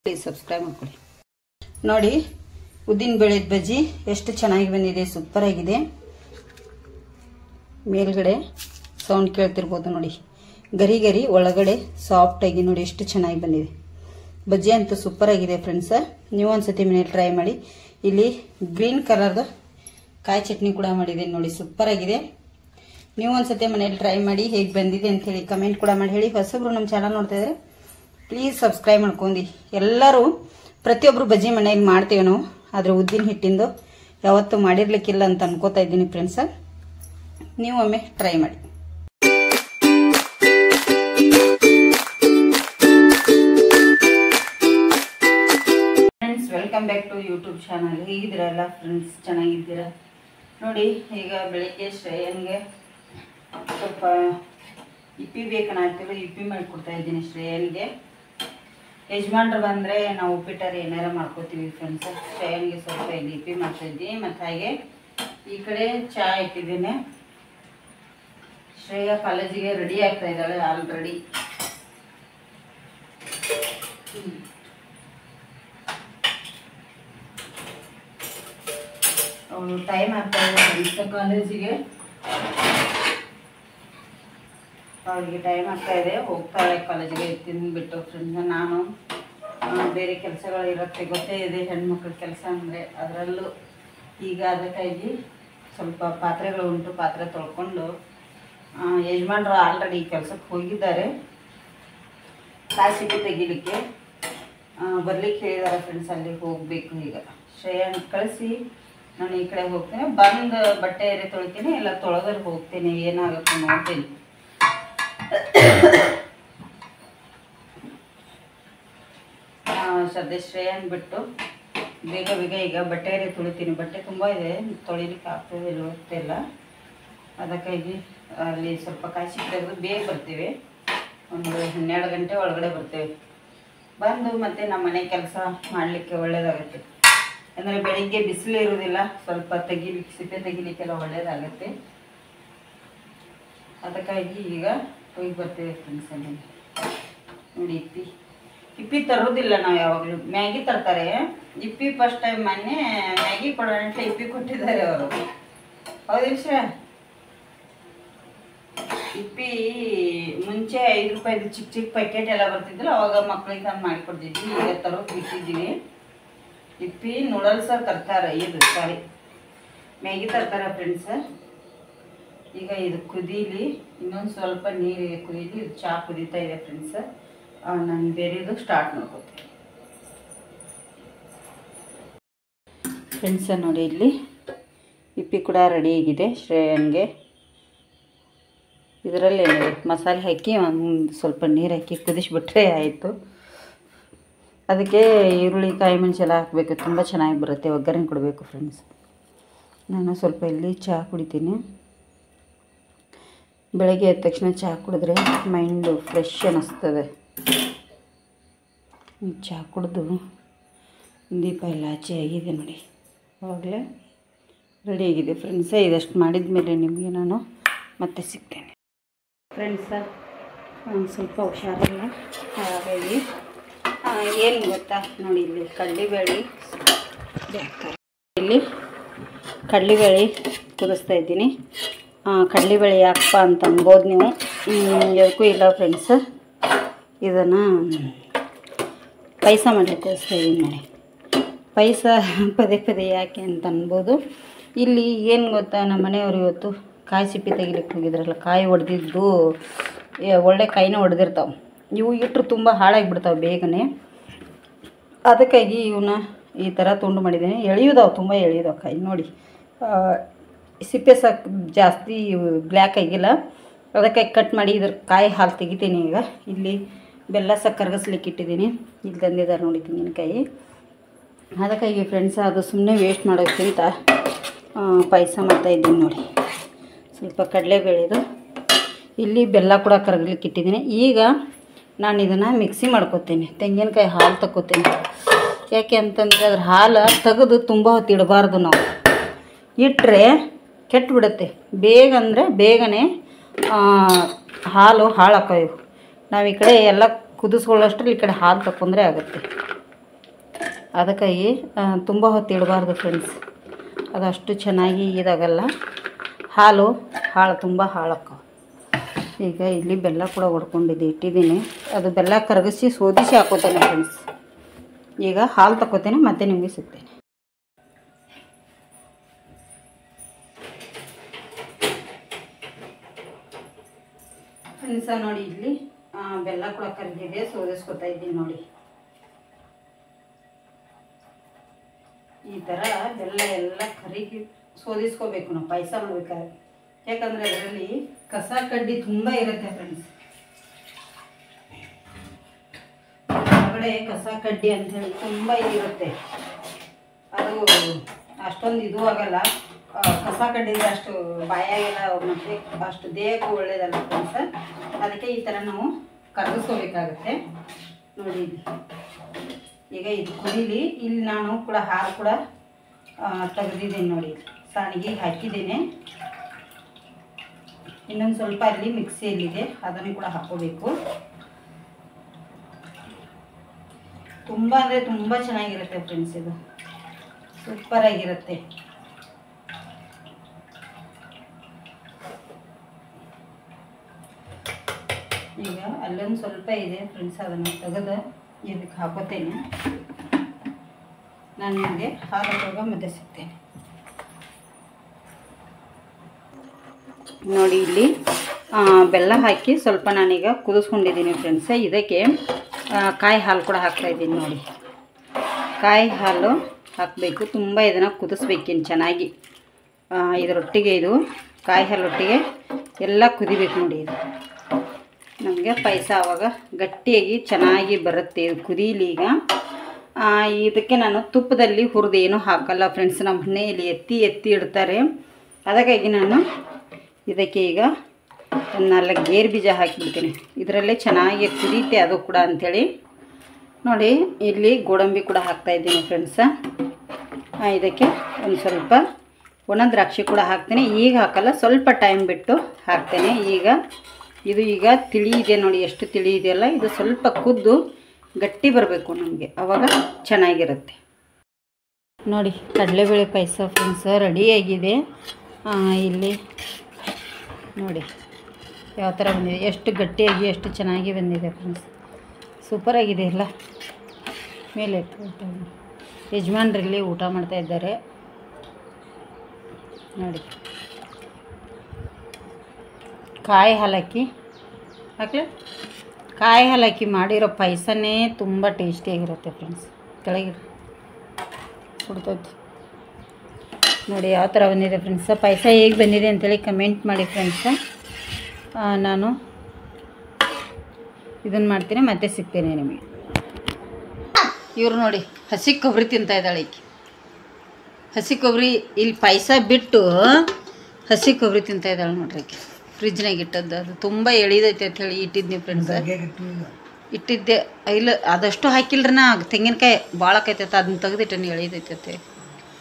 Please subscribe ಮಾಡ್ಕೊಳ್ಳಿ ನೋಡಿ ಉದ್ದಿನ ಬೇಳೆದ ಬಜ್ಜಿ ಎಷ್ಟು ಚೆನ್ನಾಗಿ ಬಂದಿದೆ ಸೂಪರ್ ಆಗಿದೆ ಮೇಲ್ಗಡೆ ಸೌಂಡ್ ಕೇಳ್ತಿರ್ಬೋದು ನೋಡಿ ಗರಿ ಗರಿ ಒಳಗಡೆ ಸಾಫ್ಟ್ ಆಗಿ ನೋಡಿ ಎಷ್ಟು ಚೆನ್ನಾಗಿ ಬಂದಿದೆ ಬಜ್ಜಿ ಅಂತೂ ಸೂಪರ್ ಆಗಿದೆ ಫ್ರೆಂಡ್ಸ್ ನೀವು ಒಂದ್ಸತಿ ಮನೇಲಿ ಟ್ರೈ ಮಾಡಿ ಇಲ್ಲಿ ಗ್ರೀನ್ ಕಲರ್ದು ಕಾಯಿ ಚಟ್ನಿ ಕೂಡ ಮಾಡಿದ್ದೀನಿ ನೋಡಿ ಸೂಪರ್ ಆಗಿದೆ ನೀವು ಒಂದ್ಸತಿ ಮನೇಲಿ ಟ್ರೈ ಮಾಡಿ ಹೇಗೆ ಬಂದಿದೆ ಅಂತ ಹೇಳಿ ಕಮೆಂಟ್ ಕೂಡ ಮಾಡಿ ಹೇಳಿ ಹೊಸಬ್ರು ನಮ್ಮ ಚಾನಲ್ ನೋಡ್ತಾ ಇದ್ರೆ ಪ್ಲೀಸ್ ಸಬ್ಸ್ಕ್ರೈಬ್ ಮಾಡ್ಕೊಂಡಿ ಎಲ್ಲರೂ ಪ್ರತಿಯೊಬ್ಬರು ಬಜ್ಜಿ ಮನೆಯಲ್ಲಿ ಮಾಡ್ತೀವಿ ನಾವು ಆದರೆ ಉದ್ದಿನ ಹಿಟ್ಟಿಂದು ಯಾವತ್ತೂ ಮಾಡಿರ್ಲಿಕ್ಕಿಲ್ಲ ಅಂತ ಅನ್ಕೋತಾ ಇದ್ದೀನಿ ಫ್ರೆಂಡ್ಸ ನೀವು ಒಮ್ಮೆ ಟ್ರೈ ಮಾಡಿ friends welcome back to YouTube channel ಹೇಗಿದ್ದೀರಲ್ಲ ಫ್ರೆಂಡ್ಸ್ ಚೆನ್ನಾಗಿದ್ದೀರಾ ನೋಡಿ ಈಗ ಬೆಳಿಗ್ಗೆ ಶ್ರೇಯನ್ಗೆ ಸ್ವಲ್ಪ ಇಪ್ಪಿ ಬೇಕನ್ನಾಗ್ತಿಲ್ಲ ಇಪ್ಪಿ ಮಾಡಿಕೊಡ್ತಾ ಇದ್ದೀನಿ ಶ್ರೇಯನ್ಗೆ ಯಜಮಾನ್ರು ಬಂದರೆ ನಾವು ಉಪ್ಪಿಟ್ಟಾರೆ ಏನಾರ ಮಾಡ್ಕೋತೀವಿ ಫ್ರೆಂಡ್ಸ್ ಶ್ರೇಯನ್ಗೆ ಸ್ವಲ್ಪ ಇಲ್ಲಿ ಇಪ್ಪಿ ಮಾಡ್ತಾ ಇದ್ದೀನಿ ಮತ್ತು ಹಾಗೆ ಈ ಕಡೆ ಚಹಾ ಇಟ್ಟಿದ್ದೀನಿ ಶ್ರೇಯ ಕಾಲೇಜಿಗೆ ರೆಡಿ ಆಗ್ತಾ ಇದ್ದಾಳೆ ಆಲ್ರೆಡಿ ಅವಳು ಟೈಮ್ ಆಗ್ತಾ ಇದೆ ಫ್ರೆಂಡ್ಸ್ ಕಾಲೇಜಿಗೆ ಅವಳಿಗೆ ಟೈಮ್ ಆಗ್ತಾ ಇದೆ ಹೋಗ್ತಾಳೆ ಕಾಲೇಜಿಗೆ ತಿಂದ್ಬಿಟ್ಟು ಫ್ರೆಂಡ್ಸ್ ನಾನು ಆ, ಬೇರೆ ಕೆಲಸಗಳು ಇರುತ್ತೆ ಗೊತ್ತೇ ಇದೆ ಹೆಣ್ಮಕ್ಳ ಕೆಲಸ ಅಂದರೆ ಅದರಲ್ಲೂ ಈಗ ಅದಕ್ಕಾಗಿ ಸ್ವಲ್ಪ ಪಾತ್ರೆಗಳು ಉಂಟು ಪಾತ್ರೆ ತೊಳ್ಕೊಂಡು ಆ, ಯಜಮಾನ್ರು ಆಲ್ರೆಡಿ ಕೆಲಸಕ್ಕೆ ಹೋಗಿದ್ದಾರೆ ಕಾಸಿಗೆ ತೆಗಿಲಿಕ್ಕೆ ಬರ್ಲಿಕ್ಕೆ ಹೇಳಿದ್ದಾರೆ ಫ್ರೆಂಡ್ಸ್ ಅಲ್ಲಿ ಹೋಗಬೇಕು ಈಗ ಶ್ರೇಯನ್ ಕಳಿಸಿ ನಾನು ಈ ಕಡೆ ಹೋಗ್ತೇನೆ ಬಂದು ಬಟ್ಟೆ ಏರಿ ತೊಳಿತೀನಿ ಇಲ್ಲ ತೊಳೆದ್ರೆ ಹೋಗ್ತೀನಿ ಏನಾಗುತ್ತೆ ನೋಡ್ತೀನಿ ಆ, ಸದ್ಯ ಶ್ರೇಯನ್ ಬಿಟ್ಟು ಬೇಗ ಬೇಗ ಈಗ ಬಟ್ಟೆ ಏರಿ ತೊಳಿತೀನಿ ಬಟ್ಟೆ ತುಂಬ ಇದೆ ತೊಳಿಲಿಕ್ಕೆ ಆಗ್ತದೆ ಇಲ್ಲ ಗೊತ್ತಿಲ್ಲ ಅದಕ್ಕಾಗಿ ಅಲ್ಲಿ ಸ್ವಲ್ಪ ಕಾಯಿಸಿ ತೆಗೆದು ಬೇಗ ಬರ್ತೀವಿ ಒಂದು ಹನ್ನೆರಡು ಗಂಟೆ ಒಳಗಡೆ ಬರ್ತೇವೆ ಬಂದು ಮತ್ತೆ ನಮ್ಮ ಮನೆ ಕೆಲಸ ಮಾಡಲಿಕ್ಕೆ ಒಳ್ಳೆಯದಾಗುತ್ತೆ ಅಂದರೆ ಬೆಳಿಗ್ಗೆ ಬಿಸಿಲು ಇರೋದಿಲ್ಲ ಸ್ವಲ್ಪ ತೆಗಿಲಿಕ್ಕೆ ಸಿಪ್ಪೆ ತೆಗಿಲಿಕ್ಕೆಲ್ಲ ಒಳ್ಳೆಯದಾಗುತ್ತೆ ಅದಕ್ಕಾಗಿ ಈಗ ಹೋಗಿ ಬರ್ತೇವೆ ಫ್ರೆಂಡ್ಸ್ ಅಲ್ಲಿ ನೋಡಿ ಇಪ್ಪಿ ಇಪ್ಪಿ ತರೋದಿಲ್ಲ ನಾವು ಯಾವಾಗಲೂ ಮ್ಯಾಗಿ ತರ್ತಾರೆ ಇಪ್ಪಿ ಫಸ್ಟ್ ಟೈಮ್ ಮೊನ್ನೆ ಮ್ಯಾಗಿ ಕೊಡೋಣ ಅಂತ ಇಪ್ಪಿ ಕೊಟ್ಟಿದ್ದಾರೆ ಅವರು ಹೌದಿಲ್ಲ ಶ್ರೇಯ? ಇಪ್ಪಿ ಮುಂಚೆ ಐದು ರೂಪಾಯಿದು ಚಿಕ್ಕ ಚಿಕ್ಕ ಪ್ಯಾಕೆಟ್ ಎಲ್ಲ ಬರ್ತಿದ್ದಿಲ್ಲ ಅವಾಗ ಮಕ್ಳಿಗೆ ತಂದು ಮಾಡಿಕೊಡ್ತಿದ್ವಿ ಈಗ ತರೋಕೆ ಬಿಟ್ಟಿದ್ದೀವಿ ಇಪ್ಪಿ ನೂಡಲ್ಸ್ ತರ್ತಾರೆ ಇದು ಸಾರಿ ಮ್ಯಾಗಿ ತರ್ತಾರೆ ಫ್ರೆಂಡ್ಸ್ ಈಗ ಇದು ಕುದೀಲಿ ಇನ್ನೊಂದು ಸ್ವಲ್ಪ ನೀರಿಗೆ ಕುದೀಲಿ ಇದು ಚಹಾ ಕುದೀತಾ ಇದೆ ಫ್ರೆಂಡ್ಸ್ ನಾನು ಬೇರೆದು ಸ್ಟಾರ್ಟ್ ಮಾಡ್ಕೋತೀನಿ ಫ್ರೆಂಡ್ಸ ನೋಡಿ ಇಲ್ಲಿ ಇಪ್ಪಿ ಕೂಡ ರೆಡಿ ಆಗಿದೆ ಶ್ರೇಯನ್ಗೆ ಇದರಲ್ಲಿ ಮಸಾಲೆ ಹಾಕಿ ಒಂದು ಸ್ವಲ್ಪ ನೀರು ಹಾಕಿ ಕುದಿಸ್ಬಿಟ್ರೆ ಆಯಿತು ಅದಕ್ಕೆ ಈರುಳ್ಳಿ ಕಾಯಿ ಮೆಣಸು ಎಲ್ಲ ಹಾಕಬೇಕು ತುಂಬ ಚೆನ್ನಾಗಿ ಬರುತ್ತೆ ಒಗ್ಗರಣೆ ಕೊಡಬೇಕು ಫ್ರೆಂಡ್ಸ್ ನಾನು ಸ್ವಲ್ಪ ಇಲ್ಲಿ ಚಹಾ ಕುಡಿತೀನಿ ಬೆಳಗ್ಗೆ ಎದ್ದ ತಕ್ಷಣ ಚಹಾ ಕುಡಿದ್ರೆ ಮೈಂಡು ಫ್ರೆಶ್ ಅನ್ನಿಸ್ತದೆ ಈ ಚಹಾ ಕುಡಿದು ದೀಪ ಎಲ್ಲ ಆಚೆ ಆಗಿದೆ ನೋಡಿ ಆವಾಗಲೇ ರೆಡಿ ಆಗಿದೆ ಫ್ರೆಂಡ್ಸೇ ಇದಷ್ಟು ಮಾಡಿದ ಮೇಲೆ ನಿಮಗೆ ನಾನು ಮತ್ತೆ ಸಿಗ್ತೇನೆ ಫ್ರೆಂಡ್ಸ ಒಂದು ಸ್ವಲ್ಪ ಹುಷಾರಿಲ್ಲ ಹಾಗಾಗಿ ಏನು ಗೊತ್ತಾ ನೋಡಿ ಇಲ್ಲಿ ಕಡ್ಲಿಬೇಳೆ ಹಾಕ್ತಾರೆ ಇಲ್ಲಿ ಕಡ್ಲಿಬೇಳೆ ಕುದಿಸ್ತಾ ಇದ್ದೀನಿ ಕಡ್ಲಿಬೇಳೆ ಯಾಕಪ್ಪ ಅಂತ ಅನ್ಬೋದು ನೀವು ಹ್ಮ್, ಎದಕ್ಕೂ ಇಲ್ಲ ಫ್ರೆಂಡ್ಸ್ ಇದನ್ನು ಪಾಯಸ ಮಾಡಲಿಕ್ಕೆ ಕುದಿಸ್ತಾ ಇದ್ದೀನಿ ನೋಡಿ ಪಾಯಸ ಪದೇ ಪದೇ ಯಾಕೆ ಅಂತ ಅನ್ಬೋದು ಇಲ್ಲಿ ಏನು ಗೊತ್ತಾ ನಮ್ಮ ಮನೆಯವರು ಇವತ್ತು ಕಾಯಿ ಸಿಪ್ಪಿ ತೆಗಿಲಿಕ್ಕೆ ಹೋಗಿದ್ರಲ್ಲ ಕಾಯಿ ಹೊಡೆದಿದ್ದು ಒಳ್ಳೆ ಕಾಯಿನ ಹೊಡೆದಿರ್ತಾವೆ ಇವು ಇಟ್ಟರು ತುಂಬ ಹಾಳಾಗಿಬಿಡ್ತಾವೆ ಬೇಗನೆ ಅದಕ್ಕಾಗಿ ಇವನ್ನ ಈ ಥರ ತುಂಡು ಮಾಡಿದ್ದೀನಿ ಎಳೆಯುದಾವೆ ತುಂಬ ಎಳೆಯುದಾವೆ ಕಾಯಿ ನೋಡಿ ಆ, ಸಿಪ್ಪೆ ಸಾಕು ಜಾಸ್ತಿ ಬ್ಲ್ಯಾಕ್ ಆಗಿಲ್ಲ ಅದಕ್ಕಾಗಿ ಕಟ್ ಮಾಡಿ ಇದ್ರ ಕಾಯಿ ಹಾಲು ತೆಗಿತೀನಿ ಈಗ ಇಲ್ಲಿ ಬೆಲ್ಲ ಸಹ ಕರಗಿಸ್ಲಿಕ್ಕೆ ಇಟ್ಟಿದ್ದೀನಿ ಇಲ್ಲಿ ತಂದಿದ್ದಾರೆ ನೋಡಿ ತೆಂಗಿನಕಾಯಿ ಅದಕ್ಕಾಗಿ ಫ್ರೆಂಡ್ಸ್ ಅದು ಸುಮ್ಮನೆ ವೇಸ್ಟ್ ಮಾಡೋಕ್ಕಿಂತ ಪಾಯಸ ಮಾಡ್ತಾಯಿದ್ದೀನಿ ನೋಡಿ ಸ್ವಲ್ಪ ಕಡಲೆಬೇಳೆದು ಇಲ್ಲಿ ಬೆಲ್ಲ ಕೂಡ ಕರಗಲಿಕ್ಕೆ ಇಟ್ಟಿದ್ದೀನಿ ಈಗ ನಾನು ಇದನ್ನು ಮಿಕ್ಸಿ ಮಾಡ್ಕೊತೀನಿ ತೆಂಗಿನಕಾಯಿ ಹಾಲು ತಗೋತೀನಿ ಯಾಕೆ ಅಂತಂದರೆ ಅದ್ರ ಹಾಲು ತೆಗೆದು ತುಂಬ ಹೊತ್ತು ಇಡಬಾರ್ದು ನಾವು ಇಟ್ಟರೆ ಕೆಟ್ಟುಬಿಡುತ್ತೆ ಬೇಗ ಅಂದರೆ ಬೇಗನೆ ಆ, ಹಾಲು ಹಾಳಾಕವು ನಾವು ಈ ಕಡೆ ಎಲ್ಲ ಕುದಿಸ್ಕೊಳ್ಳೋಷ್ಟ್ರಲ್ಲಿ ಈ ಕಡೆ ಹಾಲು ತಕೊಂಡ್ರೆ ಆಗುತ್ತೆ ಅದಕ್ಕಾಗಿ ತುಂಬ ಹೊತ್ತು ಇಡಬಾರ್ದು ಫ್ರೆಂಡ್ಸ್ ಅದಷ್ಟು ಚೆನ್ನಾಗಿ ಇದಾಗಲ್ಲ ಹಾಲು ಹಾಳು ತುಂಬ ಹಾಳಕ್ಕವು ಈಗ ಇಲ್ಲಿ ಬೆಲ್ಲ ಕೂಡ ಹೊಡ್ಕೊಂಡಿದ್ದೆ ಇಟ್ಟಿದ್ದೀನಿ ಅದು ಬೆಲ್ಲ ಕರಗಿಸಿ ಸೋದಿಸಿ ಹಾಕೋತೇನೆ ಫ್ರೆಂಡ್ಸ್ ಈಗ ಹಾಲು ತಗೋತೇನೆ ಮತ್ತೆ ನಿಮಗೆ ಸಿಗ್ತೇನೆ ಫ್ರೆಂಡ್ಸ ನೋಡಿ ಇಲ್ಲಿ ಆ, ಬೆಲ್ಲ ಕೂಡ ಕರಗಿದೆ ಸೋದಿಸ್ಕೊತಾ ಇದ್ದೀನಿ ನೋಡಿ ಈ ಥರ ಬೆಲ್ಲ ಎಲ್ಲ ಕರಿಗಿ ಸೋದಿಸ್ಕೋಬೇಕು ನಾವು ಪಾಯಸ ಮಾಡ್ಬೇಕಾದ್ರೆ ಯಾಕಂದರೆ ಅದರಲ್ಲಿ ಕಸ ಕಡ್ಡಿ ತುಂಬ ಇರುತ್ತೆ ಫ್ರೆಂಡ್ಸ್ ಹೊರಗಡೆ ಕಸ ಕಡ್ಡಿ ಅಂತ ಹೇಳಿ ತುಂಬ ಇರುತ್ತೆ ಅದು ಅಷ್ಟೊಂದು ಇದು ಆಗಲ್ಲ ಆ, ಕಸ ಕಡ್ಡಿದ್ರೆ ಅಷ್ಟು ಬಾಯಾಗೆಲ್ಲ ಮತ್ತೆ ಅಷ್ಟು ದೇಹಕ್ಕೂ ಒಳ್ಳೇದಲ್ಲ ಫ್ರೆಂಡ್ಸ್ ಅದಕ್ಕೆ ಈ ಥರ ನಾವು ಕರಗಿಸ್ಕೋಬೇಕಾಗುತ್ತೆ ನೋಡಿ ಇಲ್ಲಿ. ಈಗ ಇದು ಕುದೀಲಿ ಇಲ್ಲಿ ನಾನು ಕೂಡ ಹಾಲು ಕೂಡ ತೆಗೆದಿದ್ದೀನಿ ನೋಡಿ ಸಾಣಿಗೆ ಹಾಕಿದ್ದೇನೆ ಇನ್ನೊಂದು ಸ್ವಲ್ಪ ಅಲ್ಲಿ ಮಿಕ್ಸಿಯಲ್ಲಿದೆ ಅದನ್ನು ಕೂಡ ಹಾಕೋಬೇಕು ತುಂಬ ಅಂದರೆ ತುಂಬ ಚೆನ್ನಾಗಿರುತ್ತೆ ಫ್ರೆಂಡ್ಸ್ ಇದು ಸೂಪರ್ ಆಗಿರುತ್ತೆ ಈಗ ಅಲ್ಲೊಂದು ಸ್ವಲ್ಪ ಇದೆ ಫ್ರೆಂಡ್ಸ್ ಅದನ್ನು ತೆಗೆದು ಇದಕ್ಕೆ ಹಾಕೋತೇನೆ ನಾನು ನಿಮಗೆ ಹಾಲು ಹಾಕುವಾಗ ಮತ್ತೆ ಸಿಗ್ತೇನೆ ನೋಡಿ ಇಲ್ಲಿ ಆ, ಬೆಲ್ಲ ಹಾಕಿ ಸ್ವಲ್ಪ ನಾನೀಗ ಕುದಿಸ್ಕೊಂಡಿದ್ದೀನಿ ಫ್ರೆಂಡ್ಸ್ ಇದಕ್ಕೆ ಆ, ಕಾಯಿ ಹಾಲು ಕೂಡ ಹಾಕ್ತಾಯಿದ್ದೀನಿ ನೋಡಿ ಕಾಯಿ ಹಾಲು ಹಾಕಬೇಕು ತುಂಬ ಇದನ್ನು ಕುದಿಸ್ಬೇಕಿನ್ನು ಚೆನ್ನಾಗಿ ಆ, ಇದರೊಟ್ಟಿಗೆ ಇದು ಕಾಯಿ ಹಾಲೊಟ್ಟಿಗೆ ಎಲ್ಲ ಕುದಿಬೇಕು ನೋಡಿ ಇದು ನಮಗೆ ಪಾಯಸ ಆವಾಗ ಗಟ್ಟಿಯಾಗಿ ಚೆನ್ನಾಗಿ ಬರುತ್ತೆ ಇದು ಕುದೀಲಿ ಈಗ ಆ, ಇದಕ್ಕೆ ನಾನು ತುಪ್ಪದಲ್ಲಿ ಹುರಿದು ಏನೂ ಹಾಕಲ್ಲ ಫ್ರೆಂಡ್ಸ್ ನಮ್ಮ ಮನೆಯಲ್ಲಿ ಎತ್ತಿ ಎತ್ತಿ ಇಡ್ತಾರೆ ಅದಕ್ಕಾಗಿ ನಾನು ಇದಕ್ಕೆ ಈಗ ಒಂದು ನಾಲ್ಕು ಗೇರು ಬೀಜ ಹಾಕಿಬಿಡ್ತೀನಿ ಇದರಲ್ಲೇ ಚೆನ್ನಾಗಿ ಕುದೀತೆ ಅದು ಕೂಡ ಅಂಥೇಳಿ ನೋಡಿ ಇಲ್ಲಿ ಗೋಡಂಬಿ ಕೂಡ ಹಾಕ್ತಾ ಇದ್ದೀನಿ ಫ್ರೆಂಡ್ಸ ಇದಕ್ಕೆ ಒಂದು ಸ್ವಲ್ಪ ಒಣ ದ್ರಾಕ್ಷಿ ಕೂಡ ಹಾಕ್ತೀನಿ ಈಗ ಹಾಕಲ್ಲ ಸ್ವಲ್ಪ ಟೈಮ್ ಬಿಟ್ಟು ಹಾಕ್ತೇನೆ ಈಗ ಇದು ಈಗ ತಿಳಿ ಇದೆ ನೋಡಿ ಎಷ್ಟು ತಿಳಿ ಇದೆಯಲ್ಲ ಇದು ಸ್ವಲ್ಪ ಕುದ್ದು ಗಟ್ಟಿ ಬರಬೇಕು ನಮಗೆ ಆವಾಗ ಚೆನ್ನಾಗಿರುತ್ತೆ ನೋಡಿ ಕಡಲೆಬೇಳೆ ಪಾಯಸ ಫ್ರೆಂಡ್ಸ್ ರೆಡಿಯಾಗಿದೆ ಆ, ಇಲ್ಲಿ ನೋಡಿ ಯಾವ ಥರ ಬಂದಿದೆ ಎಷ್ಟು ಗಟ್ಟಿಯಾಗಿ ಎಷ್ಟು ಚೆನ್ನಾಗಿ ಬಂದಿದೆ ಫ್ರೆಂಡ್ಸ್ ಸೂಪರಾಗಿದೆ ಎಲ್ಲ ಮೇಲೆ ಊಟ ಯಜಮಾನ್ರಲ್ಲಿ ಊಟ ಮಾಡ್ತಾ ಇದ್ದಾರೆ ನೋಡಿ ಕಾಯಿ ಹಾಲಕ್ಕಿ ಹಾಕ್ಲೆ ಕಾಯಿ ಹಾಲಕ್ಕಿ ಮಾಡಿರೋ ಪಾಯಸನೇ ತುಂಬ ಟೇಸ್ಟಿಯಾಗಿರುತ್ತೆ ಫ್ರೆಂಡ್ಸ್ ಕೆಳಗೆ ಸುಡ್ತೈತಿ ನೋಡಿ ಯಾವ ಥರ ಬಂದಿದೆ ಫ್ರೆಂಡ್ಸ ಪಾಯಸ ಹೇಗೆ ಬಂದಿದೆ ಅಂತೇಳಿ ಕಮೆಂಟ್ ಮಾಡಿ ಫ್ರೆಂಡ್ಸ ನಾನು ಇದನ್ನು ಮಾಡ್ತೀನಿ ಮತ್ತೆ ಸಿಗ್ತೇನೆ ನಿಮಗೆ ಇವ್ರು ನೋಡಿ ಹಸಿ ಕೊಬ್ಬರಿ ತಿಂತಾ ಇದ್ದಾಳೆ ಈಕೆ ಹಸಿ ಕೊಬ್ಬರಿ ಇಲ್ಲಿ ಪಾಯಸ ಬಿಟ್ಟು ಹಸಿ ಕೊಬ್ಬರಿ ತಿಂತಾ ಇದ್ದಾಳೆ ನೋಡ್ರಿ ಆಕೆ ಫ್ರಿಜ್ನಾಗ ಇಟ್ಟದ್ದು ಅದು ತುಂಬ ಎಳಿದೈತೆ ಅಂತ ಹೇಳಿ ಇಟ್ಟಿದ್ನಿ ಫ್ರೆಂಡ್ಸ್ ಇಟ್ಟಿದ್ದೆ ಇಲ್ಲ ಅದಷ್ಟು ಹಾಕಿಲ್ರಿ ನಾ ತೆಂಗಿನಕಾಯಿ ಭಾಳ ಆಕೈತೈತೆ ಅದನ್ನ ತೆಗೆದಿಟ್ಟೆ ಎಳಿದೈತೆ ಅಂತ ಹೇಳಿ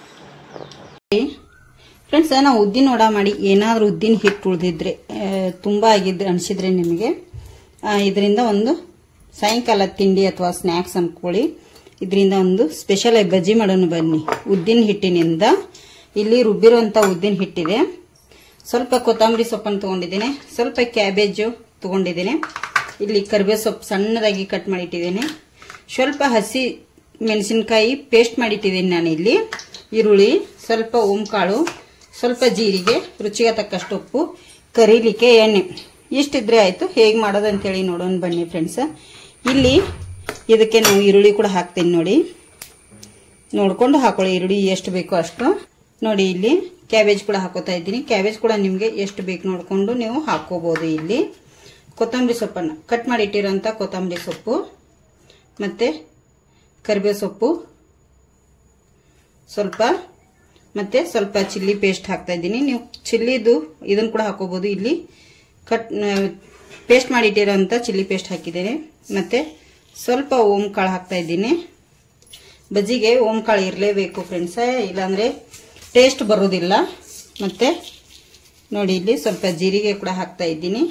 ಫ್ರೆಂಡ್ಸ್ ನಾವು ಉದ್ದಿನ ವಡ ಮಾಡಿ ಏನಾದರೂ ಉದ್ದಿನ ಹಿಟ್ಟು ಉಳಿದಿದ್ರೆ ತುಂಬ ಆಗಿದ್ರೆ ಅನಿಸಿದ್ರೆ ನಿಮಗೆ ಇದರಿಂದ ಒಂದು ಸಾಯಂಕಾಲ ತಿಂಡಿ ಅಥವಾ ಸ್ನ್ಯಾಕ್ಸ್ ಅಂದ್ಕೊಳ್ಳಿ ಇದರಿಂದ ಒಂದು ಸ್ಪೆಷಲ್ ಆಗಿ ಬಜ್ಜಿ ಮಾಡೋಣ ಬನ್ನಿ ಉದ್ದಿನ ಹಿಟ್ಟಿನಿಂದ ಇಲ್ಲಿ ರುಬ್ಬಿರುವಂಥ ಉದ್ದಿನ ಹಿಟ್ಟಿದೆ ಸ್ವಲ್ಪ ಕೊತ್ತಂಬರಿ ಸೊಪ್ಪನ್ನು ತೊಗೊಂಡಿದ್ದೀನಿ ಸ್ವಲ್ಪ ಕ್ಯಾಬೇಜು ತೊಗೊಂಡಿದ್ದೀನಿ ಇಲ್ಲಿ ಕರಿಬೇವು ಸೊಪ್ಪು ಸಣ್ಣದಾಗಿ ಕಟ್ ಮಾಡಿಟ್ಟಿದ್ದೀನಿ ಸ್ವಲ್ಪ ಹಸಿ ಮೆಣಸಿನ್ಕಾಯಿ ಪೇಸ್ಟ್ ಮಾಡಿಟ್ಟಿದ್ದೀನಿ ನಾನು ಇಲ್ಲಿ ಈರುಳ್ಳಿ ಸ್ವಲ್ಪ ಓಂಕಾಳು ಸ್ವಲ್ಪ ಜೀರಿಗೆ ರುಚಿಗೆ ತಕ್ಕಷ್ಟು ಉಪ್ಪು ಕರೀಲಿಕ್ಕೆ ಎಣ್ಣೆ ಇಷ್ಟಿದ್ರೆ ಆಯಿತು ಹೇಗೆ ಮಾಡೋದು ಅಂತೇಳಿ ನೋಡೋಣ ಬನ್ನಿ ಫ್ರೆಂಡ್ಸ್ ಇಲ್ಲಿ ಇದಕ್ಕೆ ನಾವು ಈರುಳ್ಳಿ ಕೂಡ ಹಾಕ್ತೀನಿ ನೋಡಿ ನೋಡ್ಕೊಂಡು ಹಾಕೊಳ್ಳಿ ಈರುಳ್ಳಿ ಎಷ್ಟು ಬೇಕೋ ಅಷ್ಟು ನೋಡಿ ಇಲ್ಲಿ ಕ್ಯಾಬೇಜ್ ಕೂಡ ಹಾಕೋತಾ ಇದ್ದೀನಿ ಕ್ಯಾಬೇಜ್ ಕೂಡ ನಿಮಗೆ ಎಷ್ಟು ಬೇಕು ನೋಡಿಕೊಂಡು ನೀವು ಹಾಕೋಬೋದು ಇಲ್ಲಿ ಕೊತ್ತಂಬರಿ ಸೊಪ್ಪನ್ನು ಕಟ್ ಮಾಡಿ ಇಟ್ಟಿರೋಂಥ ಕೊತ್ತಂಬರಿ ಸೊಪ್ಪು ಮತ್ತು ಕರಿಬೇವು ಸೊಪ್ಪು ಸ್ವಲ್ಪ ಮತ್ತು ಸ್ವಲ್ಪ ಚಿಲ್ಲಿ ಪೇಸ್ಟ್ ಹಾಕ್ತಾ ಇದ್ದೀನಿ ನೀವು ಚಿಲ್ಲಿದು ಇದನ್ನು ಕೂಡ ಹಾಕೋಬೋದು ಇಲ್ಲಿ ಕಟ್ ಪೇಸ್ಟ್ ಮಾಡಿ ಇಟ್ಟಿರೋಂಥ ಚಿಲ್ಲಿ ಪೇಸ್ಟ್ ಹಾಕಿದ್ದೇನೆ ಮತ್ತು ಸ್ವಲ್ಪ ಓಂ ಕಾಳು ಹಾಕ್ತಾ ಇದ್ದೀನಿ ಬಜ್ಜಿಗೆ ಓಂ ಕಾಳು ಇರಲೇಬೇಕು ಫ್ರೆಂಡ್ಸ ಇಲ್ಲಾಂದರೆ ಟೇಸ್ಟ್ ಬರೋದಿಲ್ಲ ಮತ್ತು ನೋಡಿ ಇಲ್ಲಿ ಸ್ವಲ್ಪ ಜೀರಿಗೆ ಕೂಡ ಹಾಕ್ತಾ ಇದ್ದೀನಿ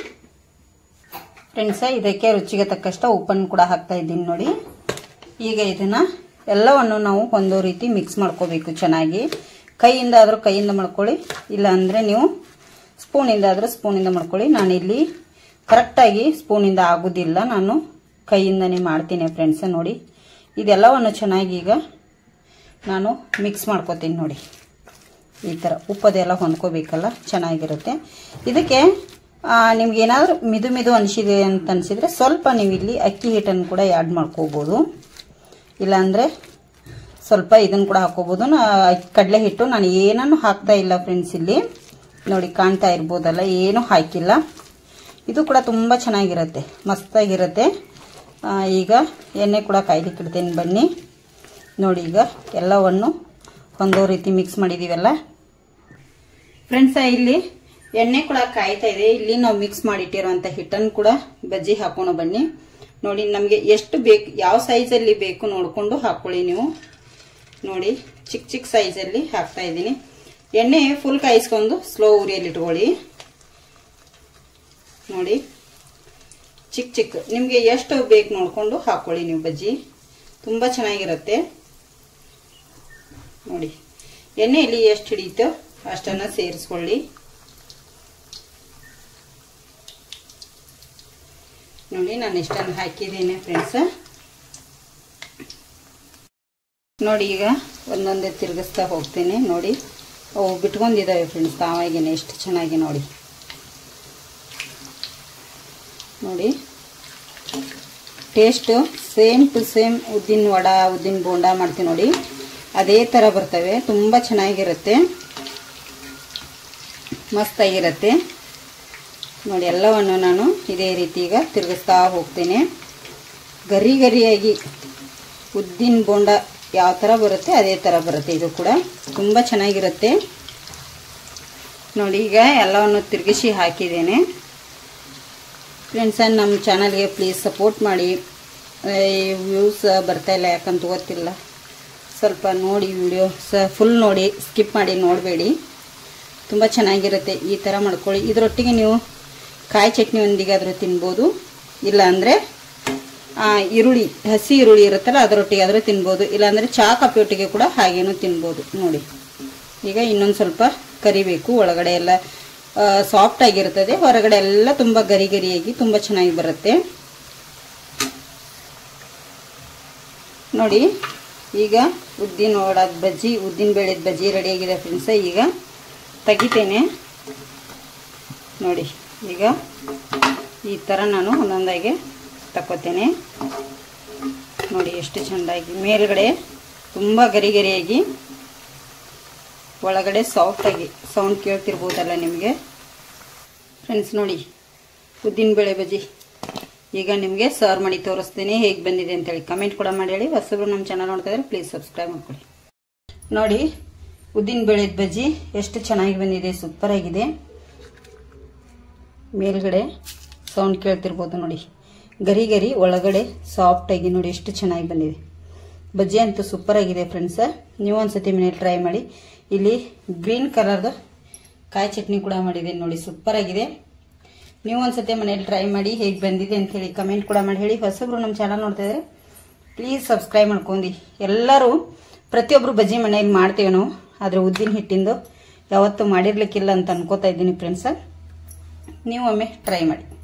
ಫ್ರೆಂಡ್ಸ ಇದಕ್ಕೆ ರುಚಿಗೆ ತಕ್ಕಷ್ಟ ಉಪ್ಪನ್ನು ಕೂಡ ಹಾಕ್ತಾ ಇದ್ದೀನಿ ನೋಡಿ ಈಗ ಇದನ್ನು ಎಲ್ಲವನ್ನು ನಾವು ಒಂದು ರೀತಿ ಮಿಕ್ಸ್ ಮಾಡ್ಕೋಬೇಕು ಚೆನ್ನಾಗಿ ಕೈಯಿಂದ ಆದರೂ ಕೈಯಿಂದ ಮಾಡ್ಕೊಳ್ಳಿ ಇಲ್ಲ ಅಂದರೆ ನೀವು ಸ್ಪೂನಿಂದ ಆದರೂ ಸ್ಪೂನಿಂದ ಮಾಡ್ಕೊಳ್ಳಿ ನಾನಿಲ್ಲಿ ಕರೆಕ್ಟಾಗಿ ಸ್ಪೂನಿಂದ ಆಗೋದಿಲ್ಲ ನಾನು ಕೈಯಿಂದನೇ ಮಾಡ್ತೀನಿ ಫ್ರೆಂಡ್ಸ್ ನೋಡಿ ಇದೆಲ್ಲವನ್ನು ಚೆನ್ನಾಗಿ ಈಗ ನಾನು ಮಿಕ್ಸ್ ಮಾಡ್ಕೋತೀನಿ ನೋಡಿ ಈ ಥರ ಉಪ್ಪದೆಲ್ಲ ಹೊಂದ್ಕೋಬೇಕಲ್ಲ ಚೆನ್ನಾಗಿರುತ್ತೆ ಇದಕ್ಕೆ ನಿಮ್ಗೆ ಏನಾದರೂ ಮಿದು ಮಿದು ಅನಿಸಿದೆ ಅಂತ ಅನಿಸಿದರೆ ಸ್ವಲ್ಪ ನೀವು ಇಲ್ಲಿ ಅಕ್ಕಿ ಹಿಟ್ಟನ್ನು ಕೂಡ ಆ್ಯಡ್ ಮಾಡ್ಕೋಬೋದು ಇಲ್ಲಾಂದರೆ ಸ್ವಲ್ಪ ಇದನ್ನು ಕೂಡ ಹಾಕೋಬೋದು ನಾ ಕಡಲೆ ಹಿಟ್ಟು ನಾನು ಏನನ್ನು ಹಾಕ್ತಾ ಇಲ್ಲ ಫ್ರೆಂಡ್ಸ್ ಇಲ್ಲಿ ನೋಡಿ ಕಾಣ್ತಾ ಇರ್ಬೋದಲ್ಲ ಏನೂ ಹಾಕಿಲ್ಲ ಇದು ಕೂಡ ತುಂಬ ಚೆನ್ನಾಗಿರುತ್ತೆ ಮಸ್ತಾಗಿರುತ್ತೆ ಆ, ಈಗ ಎಣ್ಣೆ ಕೂಡ ಕಾಯ್ಲಿಕ್ಕೆ ಇಡ್ತೇನೆ ಬನ್ನಿ ನೋಡಿ ಈಗ ಎಲ್ಲವನ್ನು ಹೊಂದೋ ರೀತಿ ಮಿಕ್ಸ್ ಮಾಡಿದ್ದೀವಲ್ಲ ಫ್ರೆಂಡ್ಸ್ ಇಲ್ಲಿ ಎಣ್ಣೆ ಕೂಡ ಕಾಯ್ತಾ ಇದೆ ಇಲ್ಲಿ ನಾವು ಮಿಕ್ಸ್ ಮಾಡಿಟ್ಟಿರುವಂತ ಹಿಟ್ಟನ್ನು ಕೂಡ ಬಜ್ಜಿ ಹಾಕೋಣ ಬನ್ನಿ ನೋಡಿ ನಮಗೆ ಎಷ್ಟು ಬೇಕು ಯಾವ ಸೈಜಲ್ಲಿ ಬೇಕು ನೋಡಿಕೊಂಡು ಹಾಕೊಳ್ಳಿ ನೀವು ನೋಡಿ ಚಿಕ್ಕ ಚಿಕ್ಕ ಸೈಜಲ್ಲಿ ಹಾಕ್ತಾ ಇದ್ದೀನಿ ಎಣ್ಣೆ ಫುಲ್ ಕಾಯಿಸ್ಕೊಂಡು ಸ್ಲೋ ಉರಿಯಲ್ಲಿ ಇಟ್ಕೊಳ್ಳಿ ನೋಡಿ ಚಿಕ್ಕ ಚಿಕ್ಕ ನಿಮಗೆ ಎಷ್ಟು ಬೇಕು ನೋಡಿಕೊಂಡು ಹಾಕೊಳ್ಳಿ ನೀವು ಬಜ್ಜಿ ತುಂಬ ಚೆನ್ನಾಗಿರುತ್ತೆ ನೋಡಿ ಎಣ್ಣೆಯಲ್ಲಿ ಎಷ್ಟು ಹಿಡಿಯುತ್ತೋ ಅಷ್ಟನ್ನು ಸೇರಿಸ್ಕೊಳ್ಳಿ ನೋಡಿ ನಾನು ಇಷ್ಟನ್ನು ಹಾಕಿದ್ದೇನೆ ಫ್ರೆಂಡ್ಸ್ ನೋಡಿ ಈಗ ಒಂದೊಂದೇ ತಿರುಗಿಸ್ತಾ ಹೋಗ್ತೀನಿ ನೋಡಿ ಅವು ಬಿಟ್ಕೊಂಡಿದ್ದಾವೆ ಫ್ರೆಂಡ್ಸ್ ತಾವಾಗಿನೇ ಎಷ್ಟು ಚೆನ್ನಾಗಿ ನೋಡಿ ನೋಡಿ ಟೇಸ್ಟು ಸೇಮ್ ಟು ಸೇಮ್ ಉದ್ದಿನ ವಡ ಉದ್ದಿನ ಬೋಂಡ ಮಾಡ್ತೀವಿ ನೋಡಿ ಅದೇ ಥರ ಬರ್ತವೆ ತುಂಬ ಚೆನ್ನಾಗಿರುತ್ತೆ ಮಸ್ತಾಗಿರುತ್ತೆ ನೋಡಿ ಎಲ್ಲವನ್ನು ನಾನು ಇದೇ ರೀತಿ ಈಗ ತಿರುಗಿಸ್ತಾ ಹೋಗ್ತೇನೆ ಗರಿ ಗರಿಯಾಗಿ ಉದ್ದಿನ ಬೋಂಡ ಯಾವ ಥರ ಬರುತ್ತೆ ಅದೇ ಥರ ಬರುತ್ತೆ ಇದು ಕೂಡ ತುಂಬ ಚೆನ್ನಾಗಿರುತ್ತೆ ನೋಡಿ ಈಗ ಎಲ್ಲವನ್ನು ತಿರುಗಿಸಿ ಹಾಕಿದ್ದೇನೆ ಫ್ರೆಂಡ್ಸ್ ನಮ್ಮ ಚಾನಲ್ಗೆ ಪ್ಲೀಸ್ ಸಪೋರ್ಟ್ ಮಾಡಿ ವ್ಯೂಸ್ ಬರ್ತಾ ಇಲ್ಲ ಯಾಕಂತ ಗೊತ್ತಿಲ್ಲ ಸ್ವಲ್ಪ ನೋಡಿ ವಿಡಿಯೋ ಸ ಫುಲ್ ನೋಡಿ ಸ್ಕಿಪ್ ಮಾಡಿ ನೋಡಬೇಡಿ ತುಂಬ ಚೆನ್ನಾಗಿರುತ್ತೆ ಈ ಥರ ಮಾಡ್ಕೊಳ್ಳಿ ಇದರೊಟ್ಟಿಗೆ ನೀವು ಕಾಯಿ ಚಟ್ನಿ ಒಂದಿಗಾದರೂ ತಿನ್ಬೋದು ಇಲ್ಲ ಅಂದರೆ ಈರುಳ್ಳಿ ಹಸಿ ಈರುಳ್ಳಿ ಇರುತ್ತಲ್ಲ ಅದರೊಟ್ಟಿಗೆ ಆದರೂ ತಿನ್ಬೋದು ಇಲ್ಲಾಂದರೆ ಚಾ ಕಾಫಿ ಒಟ್ಟಿಗೆ ಕೂಡ ಹಾಗೇನೂ ತಿನ್ಬೋದು ನೋಡಿ ಈಗ ಇನ್ನೊಂದು ಸ್ವಲ್ಪ ಕರಿಬೇಕು ಒಳಗಡೆ ಎಲ್ಲ ಸಾಫ್ಟ್ ಆಗಿರ್ತದೆ ಹೊರಗಡೆ ಎಲ್ಲ ತುಂಬ ಗರಿ ಗರಿಯಾಗಿ ತುಂಬ ಚೆನ್ನಾಗಿ ಬರುತ್ತೆ ನೋಡಿ ಈಗ ಉದ್ದಿನ ವಡದ ಬಜ್ಜಿ ಉದ್ದಿನ ಬೇಳೆದ ಬಜ್ಜಿ ರೆಡಿಯಾಗಿದೆ ಫ್ರೆಂಡ್ಸ ಈಗ ತೆಗಿತೇನೆ ನೋಡಿ ಈಗ ಈ ಥರ ನಾನು ಒಂದೊಂದಾಗಿ ತಕ್ಕೋತೇನೆ ನೋಡಿ ಎಷ್ಟು ಚೆಂದಾಗಿ ಮೇಲ್ಗಡೆ ತುಂಬ ಗರಿ ಗರಿಯಾಗಿ ಒಳಗಡೆ ಸಾಫ್ಟಾಗಿ ಸೌಂಡ್ ಕೇಳ್ತಿರ್ಬೋದಲ್ಲ ನಿಮಗೆ ಫ್ರೆಂಡ್ಸ್ ನೋಡಿ ಉದ್ದಿನಬೇಳೆ ಬಜ್ಜಿ ಈಗ ನಿಮಗೆ ಸರ್ವ್ ಮಾಡಿ ತೋರಿಸ್ತೀನಿ ಹೇಗೆ ಬಂದಿದೆ ಅಂತೇಳಿ ಕಮೆಂಟ್ ಕೂಡ ಮಾಡಿ ಹೇಳಿ ಹೊಸಬ್ರು ನಮ್ಮ ಚಾನಲ್ ನೋಡ್ತಾ ಇದ್ರೆ ಪ್ಲೀಸ್ ಸಬ್ಸ್ಕ್ರೈಬ್ ಮಾಡ್ಕೊಳ್ಳಿ ನೋಡಿ ಉದ್ದಿನ ಬೇಳೆದ ಬಜ್ಜಿ ಎಷ್ಟು ಚೆನ್ನಾಗಿ ಬಂದಿದೆ ಸೂಪರ್ ಆಗಿದೆ ಮೇಲ್ಗಡೆ ಸೌಂಡ್ ಕೇಳ್ತಿರ್ಬೋದು ನೋಡಿ ಗರಿ ಗರಿ ಒಳಗಡೆ ಸಾಫ್ಟ್ ಆಗಿ ನೋಡಿ ಎಷ್ಟು ಚೆನ್ನಾಗಿ ಬಂದಿದೆ ಬಜ್ಜಿ ಅಂತೂ ಸೂಪರ್ ಆಗಿದೆ ಫ್ರೆಂಡ್ಸ್ ನೀವು ಒಂದ್ಸತಿ ಮನೇಲಿ ಟ್ರೈ ಮಾಡಿ ಇಲ್ಲಿ ಗ್ರೀನ್ ಕಲರ್ದು ಕಾಯಿ ಚಟ್ನಿ ಕೂಡ ಮಾಡಿದ್ದೀನಿ ನೋಡಿ ಸೂಪರ್ ಆಗಿದೆ ನೀವು ಒಂದ್ಸತಿ ಮನೇಲಿ ಟ್ರೈ ಮಾಡಿ ಹೇಗೆ ಬಂದಿದೆ ಅಂತ ಹೇಳಿ ಕಮೆಂಟ್ ಕೂಡ ಮಾಡಿ ಹೇಳಿ ಹೊಸಬ್ರು ನಮ್ಮ ಚಾನಲ್ ನೋಡ್ತಾ ಇದ್ರೆ ಪ್ಲೀಸ್ ಸಬ್ಸ್ಕ್ರೈಬ್ ಮಾಡ್ಕೊಂಡಿ ಎಲ್ಲರೂ ಪ್ರತಿಯೊಬ್ಬರು ಬಜ್ಜಿ ಮನೆಯಲ್ಲಿ ಮಾಡ್ತೇವೆ ನಾವು ಆದರೆ ಉದ್ದಿನ ಹಿಟ್ಟಿಂದು ಯಾವತ್ತೂ ಮಾಡಿರ್ಲಿಕ್ಕಿಲ್ಲ ಅಂತ ಅನ್ಕೋತಾ ಇದ್ದೀನಿ ಫ್ರೆಂಡ್ಸ ನೀವು ಒಮ್ಮೆ ಟ್ರೈ ಮಾಡಿ